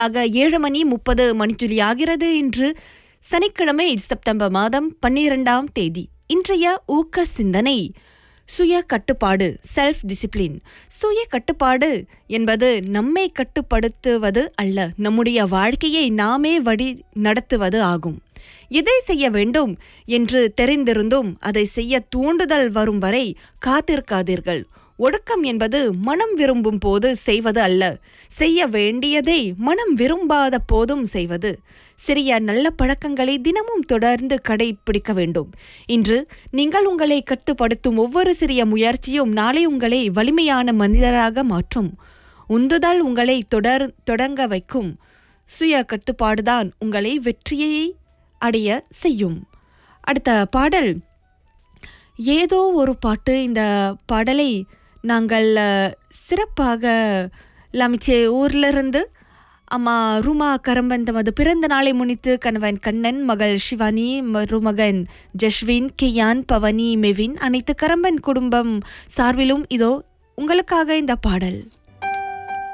ஆக ஏழு மணி முப்பது மணித்துளி ஆகிறது இன்று சனிக்கிழமை செப்டம்பர் மாதம் பன்னிரெண்டாம் தேதி இன்றைய ஊக்க சிந்தனை சுய கட்டுப்பாடு செல்ஃப் டிசிப்ளின் சுய கட்டுப்பாடு என்பது நம்மை கட்டுப்படுத்துவது அல்ல நம்முடைய வாழ்க்கையை நாமே வழி நடத்துவது ஆகும் எதை செய்ய வேண்டும் என்று தெரிந்திருந்தும் அதை செய்ய தூண்டுதல் வரும் வரை காத்திருக்காதீர்கள் ஒடுக்கம் என்பது மனம் விரும்பும் போது செய்வது அல்ல செய்ய வேண்டியதை மனம் விரும்பாத போதும் செய்வது சிறிய நல்ல பழக்கங்களை தினமும் தொடர்ந்து கடைபிடிக்க வேண்டும் இன்று நீங்கள் உங்களை கட்டுப்படுத்தும் ஒவ்வொரு சிறிய முயற்சியும் நாளை உங்களை வலிமையான மனிதராக மாற்றும் உந்துதல் உங்களை தொடர் தொடங்க வைக்கும் சுய கட்டுப்பாடுதான் உங்களை வெற்றியை அடைய செய்யும் அடுத்த பாடல் ஏதோ ஒரு பாட்டு இந்த பாடலை நாங்கள் அஹ், சிறப்பாக லமிச்சே ஊர்லிருந்து அம்மா ரூமா கரம்பன் தமது பிறந்த நாளை முன்னிட்டு கணவன் கண்ணன் மகள் சிவானி மருமகன் ஜஸ்வின் கியான் பவனி மெவின் அனைத்து கரம்பன் குடும்பம் சார்பிலும் இதோ உங்களுக்காக இந்த பாடல்